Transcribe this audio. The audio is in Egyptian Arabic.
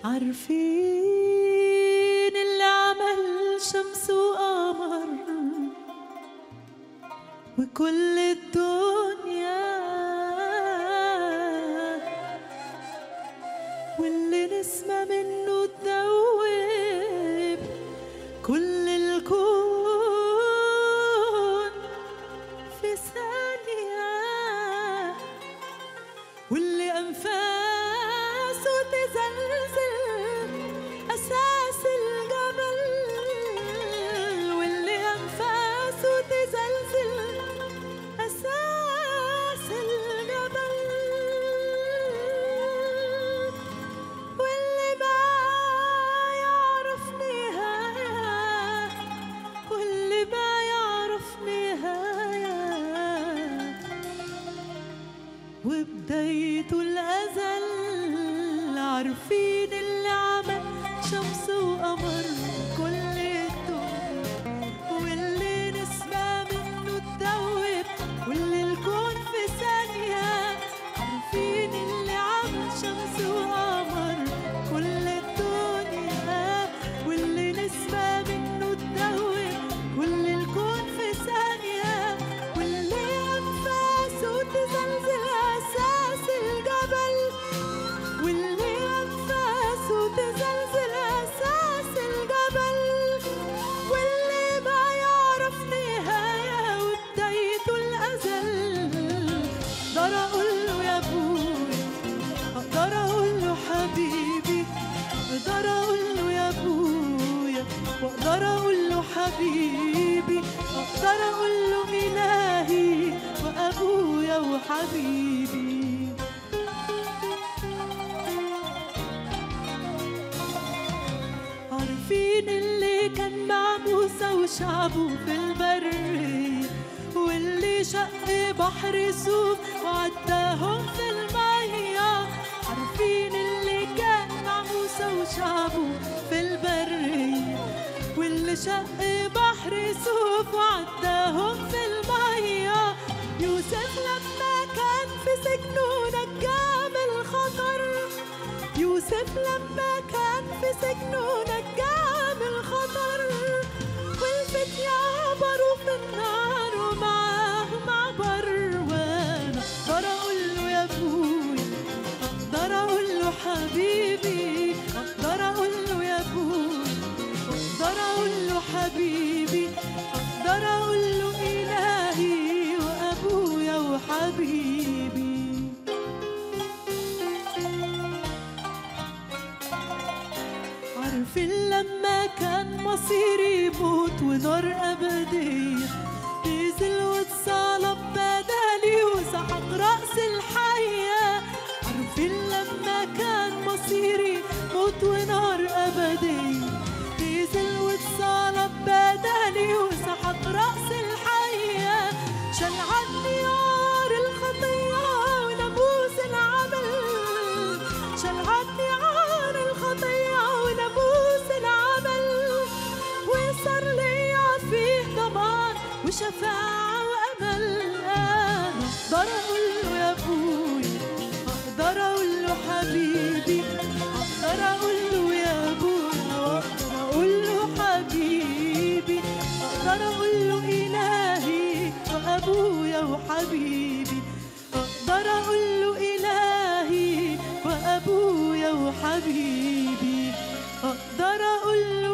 عارفين اللي عمل شمس وقمر وكل الدنيا واللي نسمة منه تدوب كل الكون في ثانية واللي أنفاسه تزلزل أساس الجبل واللي أنفاسه تزلزل أساس الجبل واللي ما يعرف نهاية واللي ما يعرف نهاية وبدايته الأزل عارفين اللي عمل شمس وقمر كل الدنيا واللي نسمع منه تدوب واللي الكون في ثانية عارفين اللي عمل شمس وقمر كل الدنيا واللي نسمع منه تدوب كل الكون في ثانية واللي أنفاسه تزلزل أساس الجبل واللي أنفاسه تزلزل أساس الجبل واللي ما يعرف نهاية وبدايته الأزل أقدر أقول له يا أبوي أقدر أقول له حبيبي أقدر أقول له يا أبويا وأقدر أقول له حبيبي أقدر أقول له إلهي وأبويا وحبيبي عارفين اللي كان مع موسى وشعبه في البرية واللي شق بحر سوف وعداهم في المية عارفين اللي كان مع موسى وشعبه في البرية واللي شق بحر سوف وعداهم في المية يوسف لما كان في سجنه نجاه من الخطر يوسف لما كان في سجنه نجاه من الخطر والفتية عبروا في النار ومعاهم عبر وانا اقدر اقول له يا ابوي اقدر اقول له حبيبي اقدر اقول له يا ابوي اقدر اقول له حبيبي اقدر اقول له الهي وابويا وحبيبي عارفين لما كان مصيري موت ونار أبدية نزل واتصلب بدالي وسحق رأس الحية عارفين لما كان مصيري موت ونار أبدية نزل واتصلب بدالي وسحق رأس الحية شال عني عار الخطية وناموس العمل شال عني عار الخطية وناموس العمل وصار ليا فيه ضمان وشفاعة وأمل أنا أقدر أقول له يا أبوي أقدر أقول له حبيبي أقدر أقول له يا أبوي وأقدر أقول له حبيبي أقدر أقول له إلهي وأبويا وحبيبي أقدر أقول له إلهي وأبويا وحبيبي أقدر أقول له